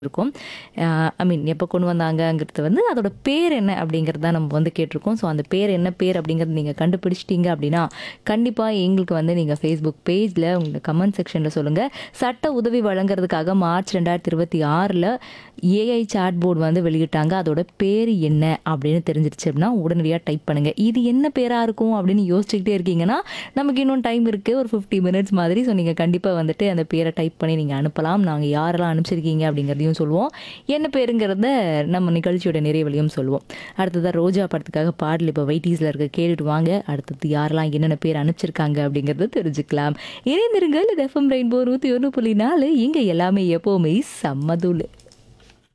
இருக்கும் ஐ மீன் எப்போ கொண்டு வந்தாங்கங்கிறது வந்து அதோட பேர் என்ன அப்படிங்கிறது தான் நம்ம வந்து கேட்டிருக்கோம் ஸோ அந்த பேர் என்ன பேர் அப்படிங்கிறது நீங்கள் கண்டுபிடிச்சிட்டீங்க அப்படின்னா கண்டிப்பாக எங்களுக்கு வந்து நீங்கள் ஃபேஸ்புக் பேஜில் உங்கள் கமெண்ட் செக்ஷனில் சொல்லுங்கள் சட்ட உதவி வழங்குறதுக்காக மார்ச் ரெண்டாயிரத்தி இருபத்தி ஆறில் ஏஐ சாட் போர்டு வந்து வெளியிட்டாங்க அதோட பேர் என்ன அப்படின்னு தெரிஞ்சிருச்சு அப்படின்னா உடனடியாக டைப் பண்ணுங்கள் இது என்ன பேராக இருக்கும் அப்படின்னு யோசிச்சுக்கிட்டே இருக்கீங்கன்னா நமக்கு இன்னும் டைம் இருக்குது ஒரு ஃபிஃப்டி மினிட்ஸ் மாதிரி ஸோ நீங்கள் கண்டிப்பாக வந்துட்டு அந்த பேரை டைப் பண்ணி நீங்கள் அனுப்பலாம் நாங்கள் யாரெல்லாம் அனுப்பிச்சிருக்கீங்க அப்படிங்கிறதையும் சொல்லுவோம் என்ன பேருங்கிறத நம்ம நிகழ்ச்சியோட நிறைவலையும் சொல்லுவோம் அடுத்ததாக ரோஜா படத்துக்காக பாடல் இப்போ வெயிட்டீஸில் இருக்க கேட்டுட்டு வாங்க அடுத்தது யாரெல்லாம் என்னென்ன பேர் அனுப்பிச்சிருக்காங்க அப்படிங்கிறத தெரிஞ்சுக்கலாம் இணைந்திருங்கள் இது எஃப்எம் ரெயின்போ நூற்றி ஒன்று புள்ளி நாலு இங்கே எல்லாமே எப்போவுமே செம்மதூள்